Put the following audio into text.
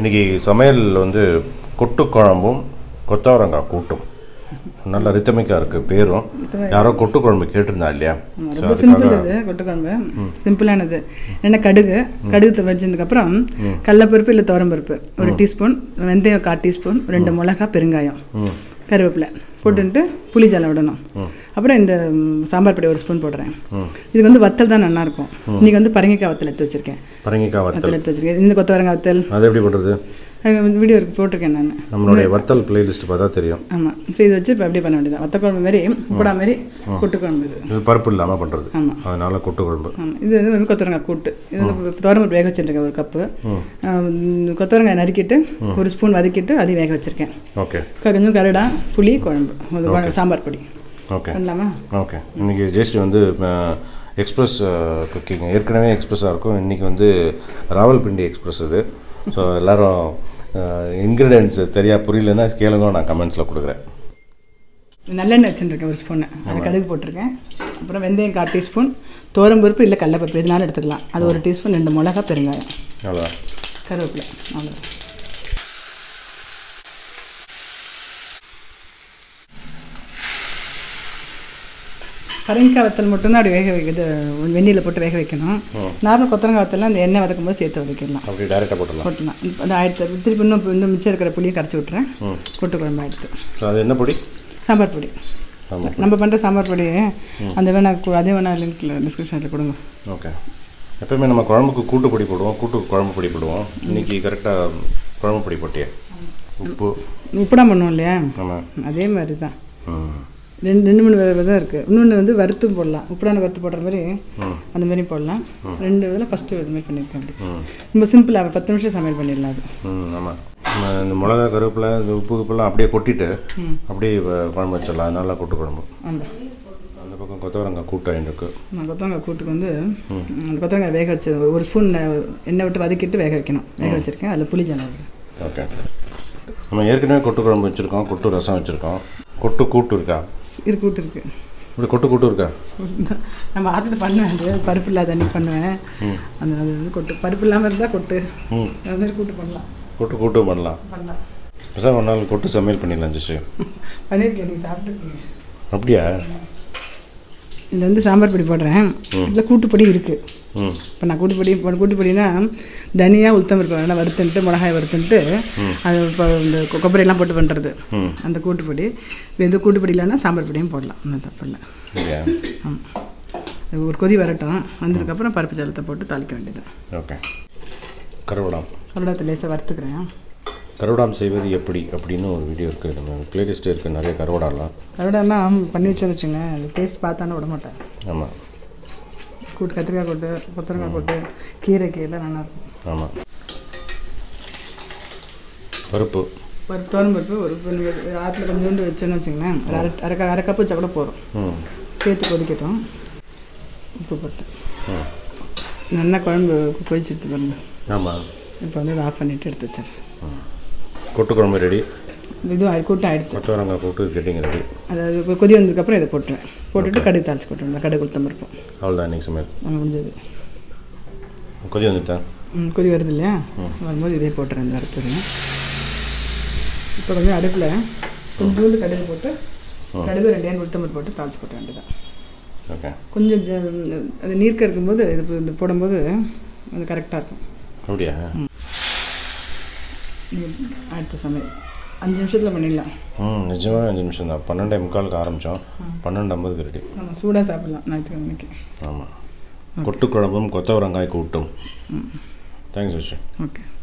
இன்னைக்கு சமையல் வந்து கொட்டு குழம்பும் கொத்தவரங்காய் கூட்டும் நல்ல ரித்தமிக்காக இருக்குது பேரும் யாரோ கொட்டு குழம்பு கேட்டிருந்தா இல்லையா ஆமா, So ரொம்ப அதுக்காக- சிம்பிள் இது கொட்டுக்குழம்பு சிம்பிளானது என்ன கடுகு கடுகு வச்சதுக்கப்புறம் கடலப்பருப்பு இல்லை துவரம்பருப்பு ஒரு டீஸ்பூன் வெந்தயம் கால் டீஸ்பூன் ரெண்டு மிளகா பெருங்காயம் கருவேப்பிலை போட்டுட்டு புளி ஜலம் விடணும் அப்புறம் இந்த ம், சாம்பார் பொடி ஒரு ஸ்பூன் போடுறேன் இது வந்து வத்தல் தான் நல்லா இருக்கும் இன்னைக்கு வந்து பரங்கிக்காய் வத்தல் எடுத்து வச்சிருக்கேன் பரங்கிக்காய் வத்தல் வத்தல் எடுத்து வச்சிருக்கேன் இந்த கொத்தவரங்காய் வத்தல் அது எப்படி பண்ணுறது வீடியோ இருக்கு போட்டிருக்கேன் நான் நம்மளுடைய வத்தல் பிளேலிஸ்ட் பார்த்தா தெரியும் ஆமாம் ஸோ இது வச்சு இப்போ அப்படியே பண்ண வேண்டியதான் வத்த குழம்பு மாதிரி உப்படா மாதிரி கொட்டு குழம்பு இது இது பருப்பு இல்லாமல் பண்ணுறது ஆமா. அதனால கொட்டு குழம்பு ஆமாம் இது வந்து கொத்தவரங்காய் கூட்டு இது வந்து துவரம்பருப்பு வேக வச்சுருக்கேன் ஒரு கப்பு கொத்தவரங்காய் நறுக்கிட்டு ஒரு ஸ்பூன் வதக்கிட்டு அதையும் வேக வச்சுருக்கேன் ஓகே கொஞ்சம் கருடா புளி குழம்பு அது குழம்பு, சாம்பார் பொடி ஓகே பண்ணலாமா ஓகே இன்றைக்கி ஜெயஸ்ரீ வந்து எக்ஸ்பிரஸ் குக்கிங் ஏற்கனவே எக்ஸ்பிரஸாக இருக்கும் இன்றைக்கி வந்து ராவல்பிண்டி எக்ஸ்பிரஸ் இது ஸோ எல்லோரும் இன்க்ரீடியன்ஸ் தெரியா புரியலன்னா கேளுங்க நான் கமெண்ட்ஸில் கொடுக்குறேன் நல்லெண்ணெய் வச்சுருக்கேன் ஒரு ஸ்பூனு அது கடுகு போட்டிருக்கேன் அப்புறம் வெந்தயம் கால் டீஸ்பூன் பருப்பு இல்லை கடலப்பருப்பு எதுனாலும் எடுத்துக்கலாம் அது ஒரு டீஸ்பூன் ரெண்டு மிளகா பெருங்காயம் அவ்வளோதான் கருவேப்பிலை அவ்வளோ பரங்கிக்காய் வத்தல் மட்டும்தான் அப்படி வேக வைக்கிறது வெந்நீரில் போட்டு வேக வைக்கணும் நார்மல் கொத்தரங்காய் வத்தல்லாம் அந்த எண்ணெய் வதக்கும் போது சேர்த்து வதக்கிடலாம் அப்படி டைரெக்டாக போட்டுடலாம் போட்டுலாம் இப்போ அது ஆயிடுத்து திருப்பி இன்னும் இன்னும் மிச்சம் இருக்கிற புளியும் கரைச்சி விட்றேன் கொட்டு குழம்பு ஆயிடுத்து ஸோ அது என்ன பொடி சாம்பார் பொடி ஆமாம் நம்ம பண்ணுற சாம்பார் பொடி அந்த வேணா கு- அதே வேணா லிங்க்கில் டிஸ்கிரிப்ஷனில் கொடுங்க ஓகே எப்பயுமே நம்ம குழம்புக்கு கூட்டு பொடி போடுவோம் கூட்டு குழம்பு பொடி போடுவோம் இன்றைக்கி கரெக்டாக குழம்பு பொடி போட்டியே உப்பு உப்புடா பண்ணுவோம் இல்லையா ஆமாம் அதே மாதிரி தான் ம் ரெண்டு ரெண்டு மூணு வித தான் இருக்குது இன்னொன்று வந்து வறுத்தும் போடலாம் உப்புடான வறுத்து போடுற மாதிரி அந்த மாதிரி போடலாம் ரெண்டு இதில் ஃபஸ்ட்டு இது மாதிரி பண்ணியிருக்கேன் அப்படி ரொம்ப சிம்பிளாக பத்து நிமிஷம் சமையல் பண்ணிடலாம் அது ம் ஆமாம் நம்ம இந்த மிளகா கருவேப்பிலை இந்த உப்பு உப்புலாம் அப்படியே கொட்டிட்டு அப்படியே வ- குழம்பு வச்சிடலாம் அது நல்லா கொட்டு குழம்பு ஆமாம் அந்த பக்கம் கொத்தவரங்காய் கூட்டம் இருக்கு நான் கொத்தவரங்காய் கூட்டுக்கு வந்து அந்த கொத்தவரங்காய் வேக வச்சு ஒரு ஸ்பூன் எண்ணெய் விட்டு வதக்கிட்டு வேக வைக்கணும் வேக வச்சுருக்கேன் அதில் புளி ஜலம் இருக்கு. ஓகே நம்ம ஏற்கனவே கொட்டு குழம்பு வச்சுருக்கோம் கொட்டு ரசம் வச்சுருக்கோம் கொட்டு கூட்டு இருக்கா இது கூட்டு இருக்குது இப்படி கொட்டு கூட்டு இருக்கா நம்ம ஆற்றுல பண்ணுவேன் அது பருப்பு இல்லாத அன்னைக்கு பண்ணுவேன் அந்த அது வந்து கொட்டு பருப்பு இல்லாமல் இருந்தால் கொட்டு ம் அது மாதிரி கூட்டு பண்ணலாம் கொட்டு கூட்டு பண்ணலாம் பண்ணலாம் சார் ஒரு நாள் கொட்டு சமையல் பண்ணிடலாம் ஜிஸ்ட் பண்ணியிருக்கேன் நீங்கள் சாப்பிட்டுருக்கீங்க அப்படியா இதில் வந்து சாம்பார் பொடி போடுறேன் இதில் கூட்டுப்பொடி இருக்குது ம் இப்போ நான் கூட்டுப்பொடி இப்போ கூட்டுப்பொடினா தனியாக உளுத்தம் பருப்பு வேணால் வறுத்துன்ட்டு மிளகாய் வறுத்துன்ட்டு அது இப்போ இந்த கொ- கொப்பரையெல்லாம் போட்டு பண்ணுறது அந்த கூட்டுப்பொடி இப்போ எந்த கூட்டுப்பொடி இல்லைன்னா சாம்பார் பொடியும் போடலாம் ஒன்றும் தப்பு இல்லை இல்லையா ஆமாம் அது ஒரு கொதி வரட்டும் வந்ததுக்கப்புறம் பருப்பு ஜலத்தை போட்டு தாளிக்க வேண்டியது ஓகே கருவடாம் கருடாத்தை லேசாக வறுத்துக்கிறேன் கருவடாம் செய்வது எப்படி அப்படின்னு ஒரு வீடியோ இருக்குது நம்ம பிளேலிஸ்ட் இருக்குது நிறைய கருவடாலாம் கருடானா பண்ணி வச்சோன்னு வச்சுங்க அது டேஸ்ட் பார்த்தானே விட மாட்டேன் ஆமாம் கூட்டு கத்திரிக்காய் போட்டு கொத்தரங்காய் போட்டு கீரை கீரைலாம் நல்லாயிருக்கும் ஆமாம் பருப்பு ஒரு தோரம் பருப்பு ஒரு கொஞ்சம் ஆற்றுல கொஞ்சோண்டு வச்சோன்னு வச்சுங்களேன் ஒரு அரை அரை க- அரை கப்பு வச்சா கூட போதும் ம் சேர்த்து கொதிக்கட்டும் உப்பு போட்டு ம் நல்லா குழம்பு கொதிச்சிட்டு பாருங்க ஆமாம் இப்போ வந்து இதை ஆஃப் பண்ணிவிட்டு எடுத்து வச்சிடறேன் கொட்டு குழம்பு ரெடி இதுவும் ஆயி- கூட்டம் ஆயிடுச்சு கொத்தவரங்காய் கூட்டு கெட்டிங்க ரெடி அதாவது இப்போ கொதி வந்ததுக்கப்புறம் இதை போட்டுருவேன் போட்டுட்டு கடுகு தாளிச்சு போட்டுருவேன் கடுகு உளுத்தம் பருப்பும் அவ்வளோதான் இன்றைக்கி சமையல் நம்ம முடிஞ்சது கொதி வந்துட்டா ம், கொதி வருது இல்லையா வரும்போது இதே போட்டுறேன் இந்த அடுத்தது இப்போ கொஞ்சம் அடுப்பில் கொஞ்சோண்டு கடுகு போட்டு கடுகு ரெண்டு ஏன் உளுத்தம் பருப்பு போட்டு தாளிச்சு போட்ட வேண்டியதான் ஓகே கொஞ்சம் ஜ- அது நீர்க்க இருக்கும்போது இது பு- இது போடும்போது அது கரெக்டாக இருக்கும் அப்படியா இது அடுத்த சமையல் அஞ்சு நிமிஷத்தில் பண்ணிடலாம் ம் நிஜமாக அஞ்சு நிமிஷம் தான் பன்னெண்டே முக்காலுக்கு ஆரம்பித்தோம் பன்னெண்டு ஐம்பதுக்கு ரெடி நம்ம சூடாக சாப்பிடலாம் ஞாயிற்றுக்கிழமைக்கு ஆமாம் கொட்டு குழம்பும் கொத்தவரங்காய் கூட்டும் தேங்க்ஸ் விஷயம் ஓகே